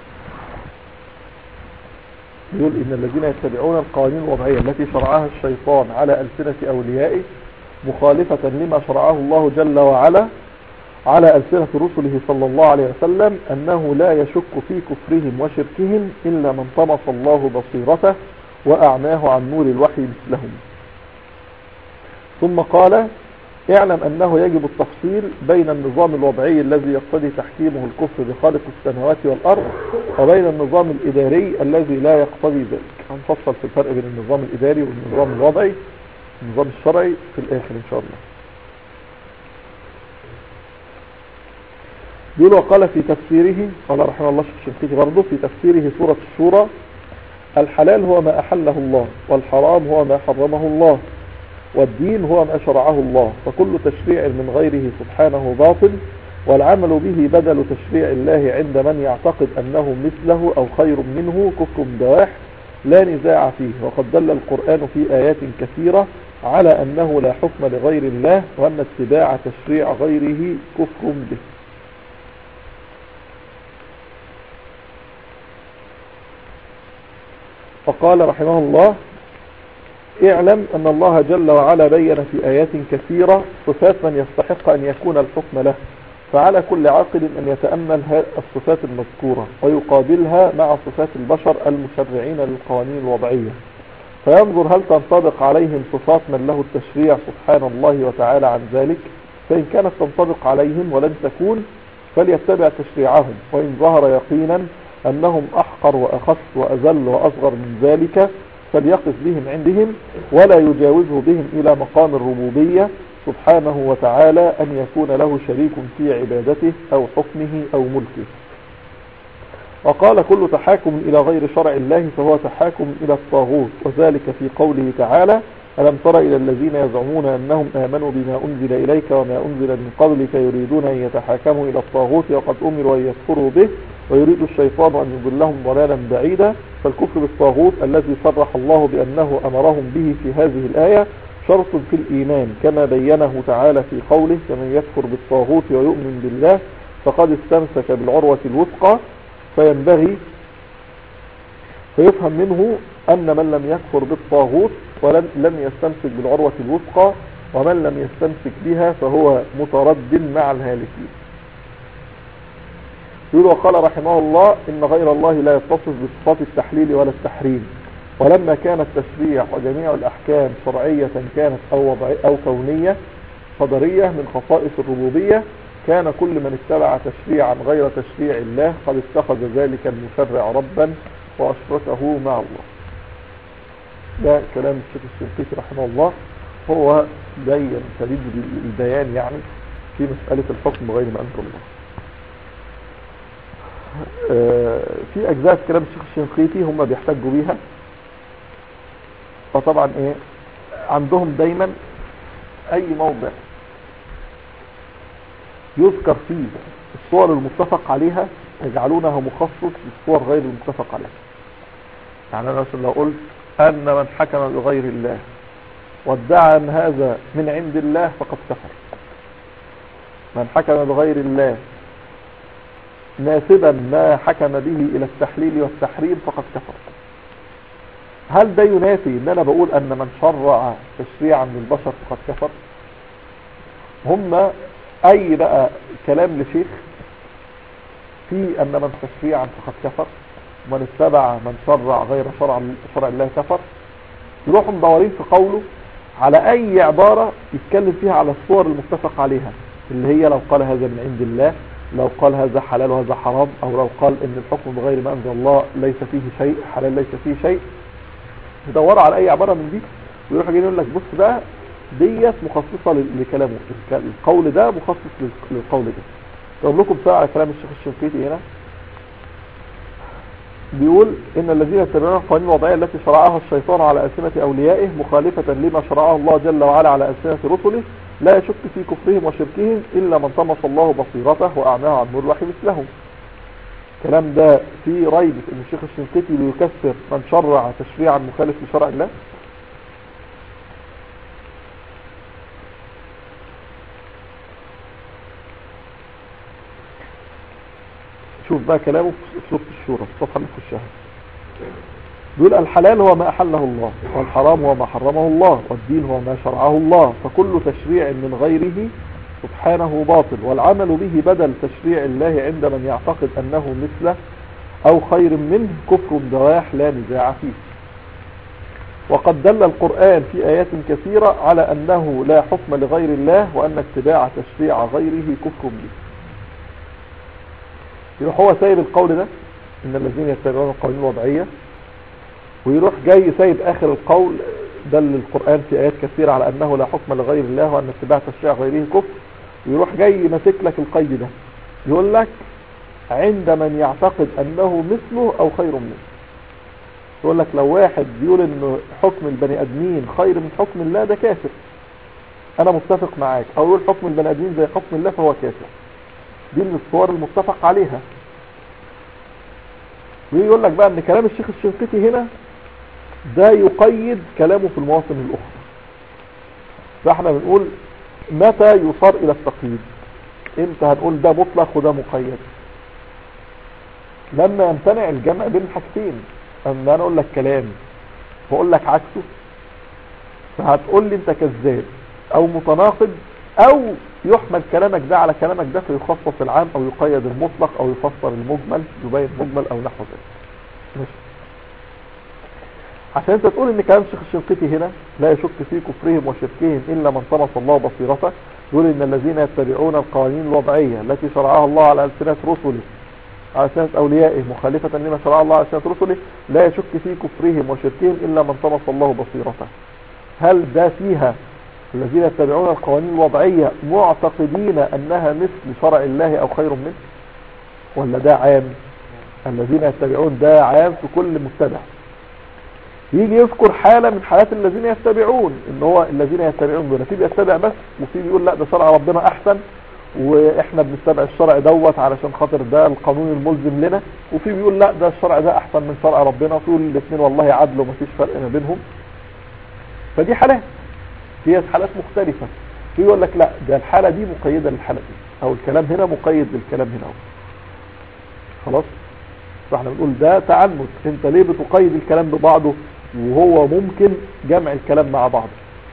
يقول إن الذين يتبعون القوانين الوضعية التي شرعها الشيطان على ألسنة أوليائه مخالفة لما شرعه الله جل وعلا على ألسنة رسله صلى الله عليه وسلم أنه لا يشك في كفرهم وشركهم إلا من طمس الله بصيرته وأعماه عن نور الوحي مثلهم ثم قال اعلم أنه يجب التفصيل بين النظام الوضعي الذي يقتضي تحكيمه الكفر بخالق السماوات والأرض وبين النظام الإداري الذي لا يقتضي ذلك هنفصل في الفرق بين النظام الإداري والنظام الوضعي النظام الشرعي في الآخر إن شاء الله يقول وقال في تفسيره قال رحمه الله الشنقيطي برضه في تفسيره سورة الشورى الحلال هو ما أحله الله والحرام هو ما حرمه الله والدين هو ما شرعه الله فكل تشريع من غيره سبحانه باطل والعمل به بدل تشريع الله عند من يعتقد أنه مثله أو خير منه كفر بواح لا نزاع فيه وقد دل القرآن في آيات كثيرة على أنه لا حكم لغير الله وأن اتباع تشريع غيره كفر به فقال رحمه الله اعلم أن الله جل وعلا بين في آيات كثيرة صفات من يستحق أن يكون الحكم له فعلى كل عاقل أن يتأمل ها- الصفات المذكورة ويقابلها مع صفات البشر المشرعين للقوانين الوضعية فينظر هل تنطبق عليهم صفات من له التشريع سبحان الله وتعالى عن ذلك فإن كانت تنطبق عليهم ولن تكون فليتبع تشريعهم وإن ظهر يقينا أنهم أحقر وأخص وأذل وأصغر من ذلك فليقف بهم عندهم ولا يجاوزه بهم إلى مقام الربوبية سبحانه وتعالى أن يكون له شريك في عبادته أو حكمه أو ملكه وقال كل تحاكم إلى غير شرع الله فهو تحاكم إلى الطاغوت وذلك في قوله تعالى ألم تر إلى الذين يزعمون أنهم آمنوا بما أنزل إليك وما أنزل من قبلك يريدون أن يتحاكموا إلى الطاغوت وقد أمروا أن يكفروا به ويريد الشيطان أن يضلهم ضلالا بعيدا فالكفر بالطاغوت الذي صرح الله بأنه أمرهم به في هذه الآية شرط في الإيمان كما بينه تعالى في قوله فمن يكفر بالطاغوت ويؤمن بالله فقد استمسك بالعروة الوثقى فينبغي فيفهم منه أن من لم يكفر بالطاغوت ولم لم يستمسك بالعروة الوثقى ومن لم يستمسك بها فهو مترد مع الهالكين يقول وقال رحمه الله إن غير الله لا يتصف بصفات التحليل ولا التحريم ولما كان التشريع وجميع الأحكام شرعية كانت أو, وضعي أو كونية قدرية من خصائص الربوبية كان كل من اتبع تشريعا غير تشريع الله قد اتخذ ذلك المشرع ربا وأشركه مع الله ده كلام الشيخ الشنقيطي رحمه الله هو بين شديد البيان يعني في مسألة الحكم بغير ما أنزل الله آه، في أجزاء في كلام الشيخ الشنقيطي هم بيحتجوا بيها فطبعا ايه عندهم دايما اي موضع يذكر فيه الصور المتفق عليها يجعلونها مخصص للصور غير المتفق عليها يعني انا مثلا لو قلت ان من حكم بغير الله وادعى ان هذا من عند الله فقد كفر من حكم بغير الله ناسبا ما حكم به الى التحليل والتحريم فقد كفر هل ده ينافي ان انا بقول ان من شرع تشريعا من البشر فقد كفر هم اي بقى كلام لشيخ في ان من تشريعا فقد كفر ومن اتبع من شرع غير شرع شرع الله كفر يروحوا مدورين في قوله على اي عبارة يتكلم فيها على الصور المتفق عليها اللي هي لو قال هذا من عند الله لو قال هذا حلال وهذا حرام او لو قال ان الحكم بغير ما انزل الله ليس فيه شيء حلال ليس فيه شيء يدوروا على اي عبارة من دي ويروح جايين يقول لك بص بقى ديت مخصصة ل- لكلامه الك- القول ده مخصص لل- للقول ده اقول لكم بسرعة على كلام الشيخ الشنقيطي هنا بيقول ان الذين يتبعون القوانين الوضعية التي شرعها الشيطان على ألسنة أوليائه مخالفة لما شرعه الله جل وعلا على ألسنة رسله لا يشك في كفرهم وشركهم إلا من طمس الله بصيرته وأعماه عن نور الوحي مثلهم الكلام ده في ريب ان الشيخ الشنقيطي بيكفر من شرع تشريعا مخالف لشرع الله شوف بقى كلامه في سورة الشورى الصفحة اللي في الشهر بيقول الحلال هو ما أحله الله والحرام هو ما حرمه الله والدين هو ما شرعه الله فكل تشريع من غيره سبحانه باطل والعمل به بدل تشريع الله عند من يعتقد أنه مثله أو خير منه كفر بواح لا نزاع فيه وقد دل القرآن في آيات كثيرة على أنه لا حكم لغير الله وأن اتباع تشريع غيره كفر به يروح هو سايب القول ده إن الذين يتبعون القوانين الوضعية ويروح جاي سايب آخر القول دل القرآن في آيات كثيرة على أنه لا حكم لغير الله وأن اتباع تشريع غيره كفر ويروح جاي ماسك لك القيد ده يقول لك عند من يعتقد أنه مثله أو خير منه يقول لك لو واحد بيقول ان حكم البني ادمين خير من حكم الله ده كافر انا متفق معاك او يقول حكم البني ادمين زي حكم الله فهو كافر دي من الصور المتفق عليها ويقول لك بقى ان كلام الشيخ الشنقيطي هنا ده يقيد كلامه في المواطن الاخرى فاحنا بنقول متى يصار الى التقييد امتى هنقول ده مطلق وده مقيد لما يمتنع الجمع بين الحاجتين اما انا اقول لك كلام واقول لك عكسه فهتقول لي انت كذاب او متناقض او يحمل كلامك ده على كلامك ده فيخصص العام او يقيد المطلق او يفسر المجمل يبين مجمل او نحو ذلك ماشي عشان انت تقول ان كلام الشيخ الشنقيطي هنا لا يشك في كفرهم وشركهم الا من طمس الله بصيرته يقول ان الذين يتبعون القوانين الوضعية التي شرعها الله على ألسنة رسله على سنة أوليائه مخالفة لما شرع الله على سنة رسله لا يشك في كفرهم وشركهم إلا من طمس الله بصيرته هل ده فيها الذين يتبعون القوانين الوضعية معتقدين أنها مثل شرع الله أو خير منه ولا ده عام الذين يتبعون ده عام في كل متبع يجي يذكر حالة من حالات الذين يتبعون ان هو الذين يتبعون دول في بيتبع بس وفي بيقول لا ده شرع ربنا احسن واحنا بنتبع الشرع دوت علشان خاطر ده القانون الملزم لنا وفي بيقول لا ده الشرع ده احسن من شرع ربنا وفي الاثنين والله عدل ومفيش فرق ما بينهم فدي حالات هي حالات مختلفة في يقول لك لا ده الحالة دي مقيدة للحالة دي او الكلام هنا مقيد للكلام هنا أو. خلاص فاحنا بنقول ده تعنت انت ليه بتقيد الكلام ببعضه وهو ممكن جمع الكلام مع بعضه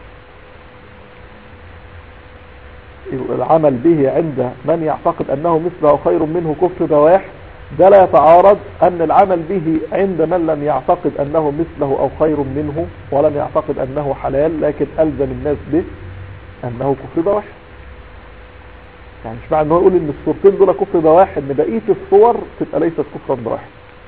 العمل به عند من يعتقد انه مثله خير منه كفر بواح ده لا يتعارض ان العمل به عند من لم يعتقد انه مثله او خير منه ولم يعتقد انه حلال لكن الزم الناس به انه كفر بواح يعني مش معنى انه يقول ان الصورتين دول كفر بواح ان بقيه الصور تبقى ليست كفرا بواح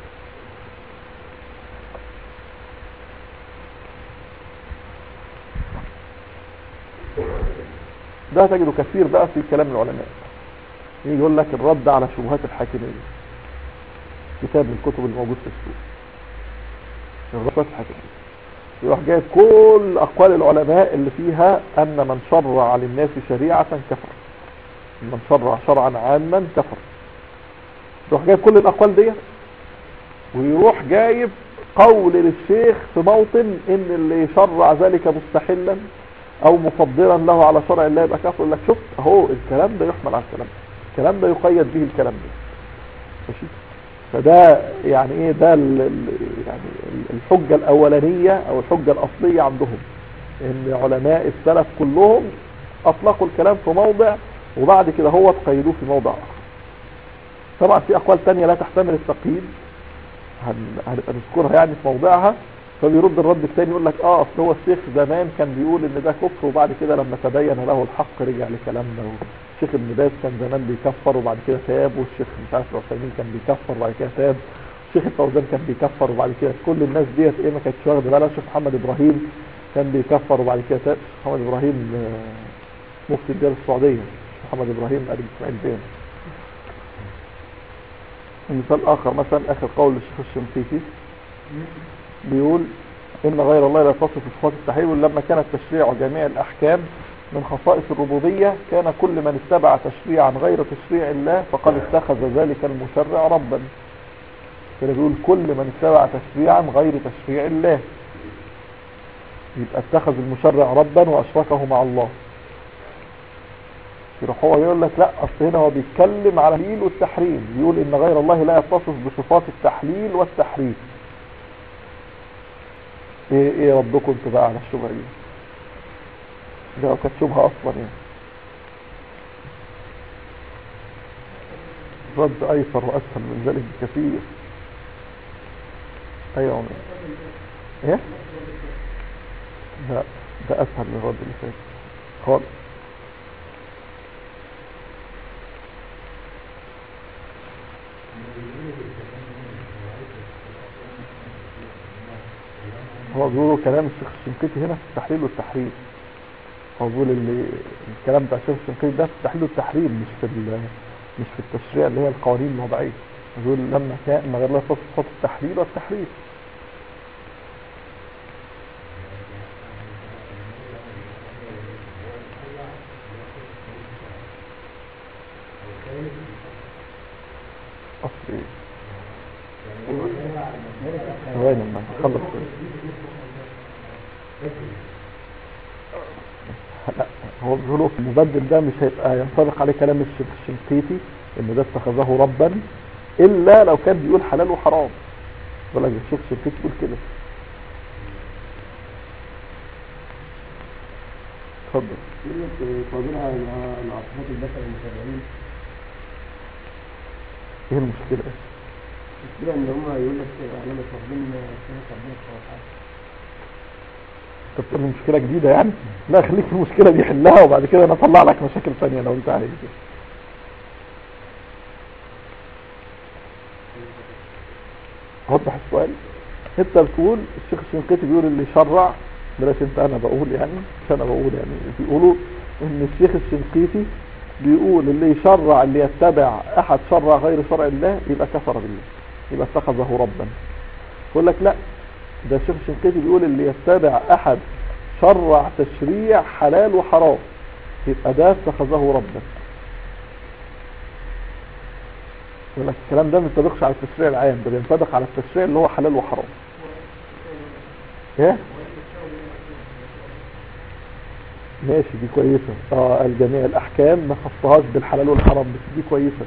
ده تجده كثير بقى في كلام العلماء يجي يقول لك الرد على شبهات الحاكمية كتاب من الكتب الموجود في السوق الرد الحاكمية يروح جايب كل أقوال العلماء اللي فيها أن من شرع للناس شريعة كفر من شرع شرعا عاما كفر يروح جايب كل الأقوال دي ويروح جايب قول للشيخ في موطن ان اللي شرع ذلك مستحلا او مفضلا له على شرع الله يبقى كافر يقول لك شوف اهو الكلام ده يحمل على الكلام ده الكلام ده يقيد به الكلام ده ماشي فده يعني ايه ده ال ال يعني الحجة الاولانية او الحجة الاصلية عندهم ان علماء السلف كلهم اطلقوا الكلام في موضع وبعد كده هو تقيدوه في موضع اخر طبعا في اقوال تانية لا تحتمل التقييد هنبقى نذكرها يعني في موضعها فبيرد الرد الثاني يقول لك اه اصل هو الشيخ زمان كان بيقول ان ده كفر وبعد كده لما تبين له الحق رجع لكلامنا الشيخ ابن باز كان زمان بيكفر وبعد كده تاب والشيخ مش عارف العثيمين كان بيكفر وبعد كده تاب الشيخ الفوزان كان بيكفر وبعد كده كل الناس ديت ايه ما كانتش واخده بالها الشيخ محمد ابراهيم كان بيكفر وبعد كده تاب محمد ابراهيم مفتي الديار السعوديه محمد ابراهيم ابي اسماعيل بيه مثال اخر مثلا اخر قول الشيخ الشنقيطي بيقول ان غير الله لا تصف صفات التحريم لما كان التشريع جميع الاحكام من خصائص الربوبية كان كل من اتبع تشريعا غير تشريع الله فقد اتخذ ذلك المشرع ربا كده بيقول كل من اتبع تشريعا غير تشريع الله يبقى اتخذ المشرع ربا واشركه مع الله يروح هو يقول لك لا اصل هنا هو بيتكلم على التحليل والتحريم بيقول ان غير الله لا يتصف بصفات التحليل والتحريم ايه ايه ردكم انتوا بقى على الشبهه دي ده كانت شبهه اصلا يعني رد ايسر واسهل من ذلك بكثير ايوه عمر ايه لا ده اسهل من الرد اللي فات خالص هو بيقولوا كلام الشيخ الشنقيطي هنا في التحليل والتحريم هو بيقول اللي الكلام بتاع الشيخ الشنقيطي ده في التحليل والتحريم مش في مش في التشريع اللي هي القوانين الوضعيه بيقول لما كان ما غير الله صفات التحليل والتحريم اصل ايه ثواني ما نخلص لا هو بيقولوا المبدل ده مش هيبقى ينطبق عليه كلام الشيخ الشنقيطي ان ده اتخذه ربا الا لو كان بيقول حلال وحرام يقول لك الشيخ الشنقيطي بيقول كده اتفضل قابلها العصفات البشر المتابعين ايه المشكله المشكلة ان هم يقول لك احنا مش واخدين سنة ربنا سبحانه وتعالى انت بتقول لي مشكله جديده يعني لا خليك في المشكله دي حلها وبعد كده انا اطلع لك مشاكل ثانيه لو انت عايز وضح السؤال انت بتقول الشيخ الشنقيطي بيقول اللي شرع بلاش انت انا بقول يعني مش انا بقول يعني بيقولوا ان الشيخ الشنقيطي بيقول اللي يشرع اللي يتبع احد شرع غير شرع الله يبقى كفر بالله يبقى اتخذه ربا يقول لك لا ده الشيخ الشنقيطي بيقول اللي يتبع احد شرع تشريع حلال وحرام يبقى ده اتخذه ربا يقول لك الكلام ده ما ينطبقش على التشريع العام ده بينطبق على التشريع اللي هو حلال وحرام ايه ماشي دي كويسة اه الجميع الاحكام ما خصهاش بالحلال والحرام بس دي كويسة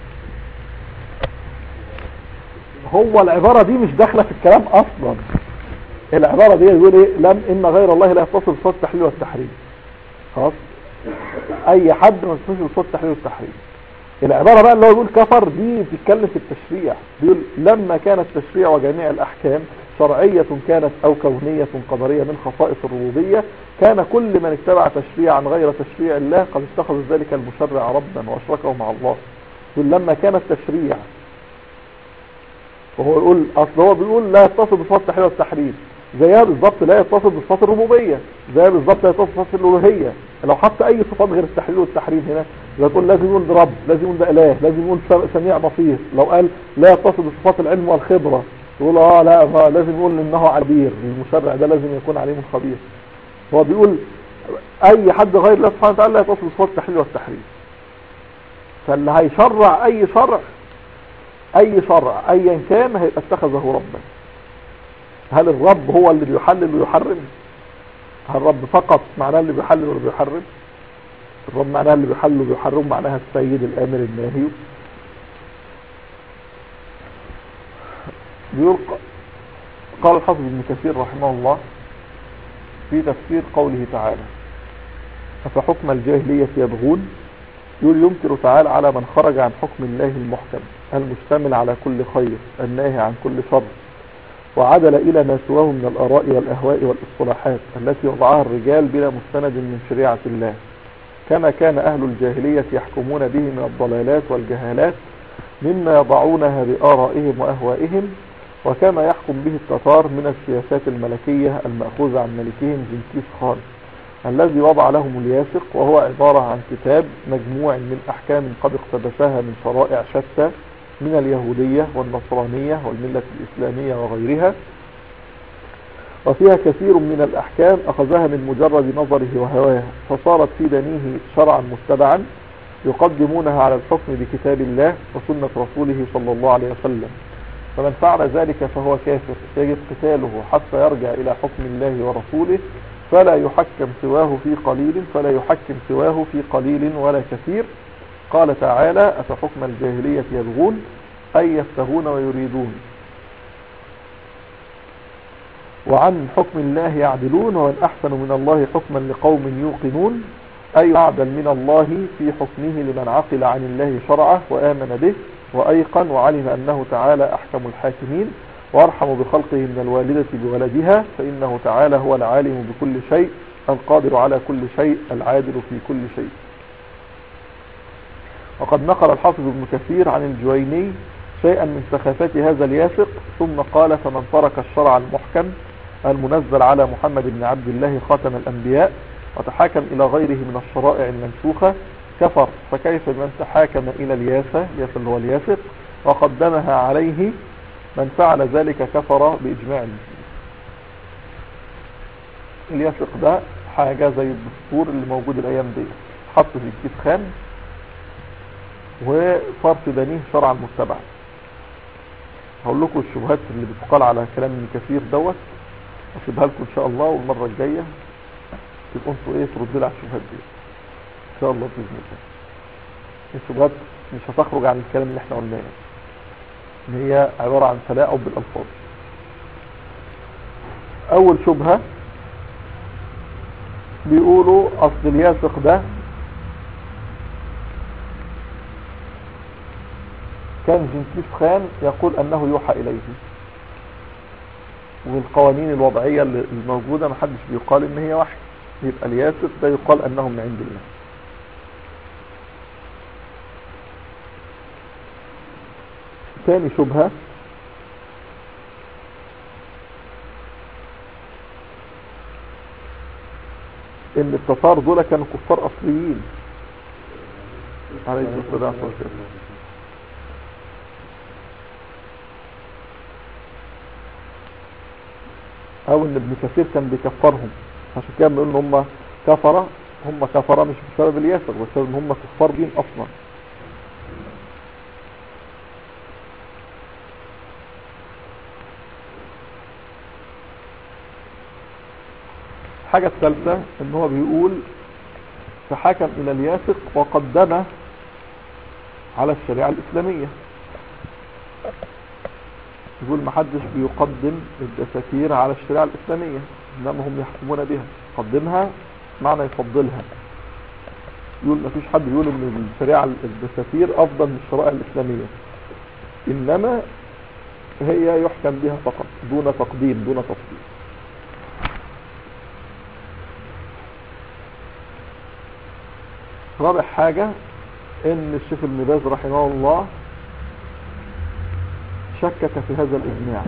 هو العبارة دي مش داخلة في الكلام اصلا العبارة دي يقول ايه لم ان غير الله لا يتصل بصوت التحليل والتحريم خلاص اي حد ما يتصلش بصوت التحليل والتحريم العبارة بقى اللي هو يقول كفر دي بتتكلم في التشريع بيقول لما كان التشريع وجميع الأحكام شرعية كانت أو كونية قدرية من خصائص الربوبية كان كل من اتبع تشريعا غير تشريع الله قد اتخذ ذلك المشرع ربا وأشركه مع الله يقول لما كان التشريع وهو يقول أصل هو بيقول لا يتصل بصفات التحليل والتحريم زيها بالظبط لا يتصل بصفات الربوبية زيها بالظبط لا يتصل بصفات الألوهية لو حط أي صفات غير التحليل والتحريم هنا يبقى تقول لازم يقول ده رب لازم يقول ده إله لازم يقول سميع بصير لو قال لا يتصل بصفات العلم والخبرة يقول اه لا ما لازم يقول انه عبير المشرع ده لازم يكون عليم خبير هو بيقول اي حد غير الله سبحانه وتعالى لا يتصل بصفات التحليل والتحريم فاللي هيشرع اي شرع اي شرع ايا كان هيبقى اتخذه ربا هل الرب هو اللي بيحلل ويحرم هل الرب فقط معناه اللي بيحلل ولا بيحرم الرب معناها اللي بيحلل وبيحرم معناها السيد الامر الناهي بيقول قال الحافظ ابن كثير رحمه الله في تفسير قوله تعالى أفحكم الجاهلية يبغون يقول ينكر تعالى على من خرج عن حكم الله المحكم المشتمل على كل خير الناهي عن كل شر وعدل إلى ما سواه من الآراء والأهواء والإصطلاحات التي وضعها الرجال بلا مستند من شريعة الله كما كان أهل الجاهلية يحكمون به من الضلالات والجهالات مما يضعونها بآرائهم وأهوائهم وكما يحكم به التتار من السياسات الملكية المأخوذة عن ملكهم جنكيز خان الذي وضع لهم الياسق وهو عبارة عن كتاب مجموع من أحكام قد اقتبسها من شرائع شتى من اليهودية والنصرانية والملة الإسلامية وغيرها وفيها كثير من الأحكام أخذها من مجرد نظره وهواه فصارت في بنيه شرعا متبعا يقدمونها على الحكم بكتاب الله وسنة رسوله صلى الله عليه وسلم فمن فعل ذلك فهو كافر يجب قتاله حتى يرجع إلى حكم الله ورسوله فلا يحكم سواه في قليل فلا يحكم سواه في قليل ولا كثير قال تعالى أفحكم الجاهلية يبغون أي يفتهون ويريدون وعن حكم الله يعدلون ومن أحسن من الله حكما لقوم يوقنون أي أعدل من الله في حكمه لمن عقل عن الله شرعه وآمن به وأيقن وعلم أنه تعالى أحكم الحاكمين وأرحم بخلقه من الوالدة بولدها فإنه تعالى هو العالم بكل شيء القادر على كل شيء العادل في كل شيء وقد نقل الحافظ ابن كثير عن الجويني شيئا من سخافات هذا الياسق ثم قال فمن ترك الشرع المحكم المنزل على محمد بن عبد الله خاتم الأنبياء وتحاكم إلى غيره من الشرائع المنسوخة كفر فكيف من تحاكم إلى الياسة الياسة اللي هو الياسق وقدمها عليه من فعل ذلك كفر بإجماع المسلمين الياسق ده حاجة زي الدستور اللي موجود الأيام دي حط في الكيس خام وصار في بنيه شرعا متبعا هقول لكم الشبهات اللي بتقال على كلام ابن كثير دوت اسيبها لكم ان شاء الله والمره الجايه تبقوا انتوا ايه تردوا لي على الشبهات دي ان شاء الله باذن الله الشبهات مش هتخرج عن الكلام اللي احنا قلناه ان هي عباره عن تلاعب بالالفاظ اول شبهه بيقولوا اصل الياسق ده كان جنكيز خان يقول انه يوحى اليه والقوانين الوضعية الموجودة محدش بيقال ان هي وحي يبقى الياسق ده يقال انه من عند الله تاني شبهة ان التتار دول كانوا كفار اصليين عليه الصلاة والسلام او ان ابن كثير كان بيكفرهم عشان كده بنقول ان هم كفرة هم كفرة مش بسبب الياسر بسبب ان هم كفار دين اصلا الحاجة الثالثة ان هو بيقول فحكم الى الياسق وقدمه على الشريعة الاسلامية يقول ما حدش بيقدم الدساتير على الشريعة الاسلامية انما هم يحكمون بها قدمها معنى يفضلها يقول ما فيش حد يقول ان الشريعة الدساتير افضل من الشرائع الاسلامية انما هي يحكم بها فقط دون تقديم دون تفصيل رابع حاجة ان الشيخ ابن باز رحمه الله شكك في هذا الاجماع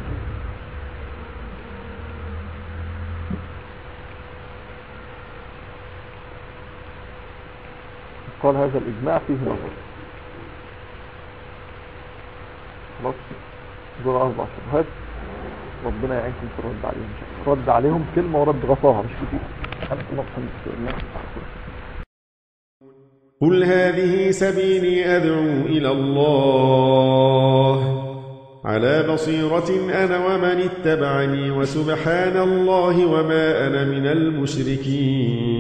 قال هذا الاجماع فيه نظر خلاص دول اربع شبهات ربنا يعينكم في الرد عليهم رد عليهم كلمة ورد غطاها مش كتير قل هذه سبيلي أدعو إلى الله على بصيرة أنا ومن اتبعني وسبحان الله وما أنا من المشركين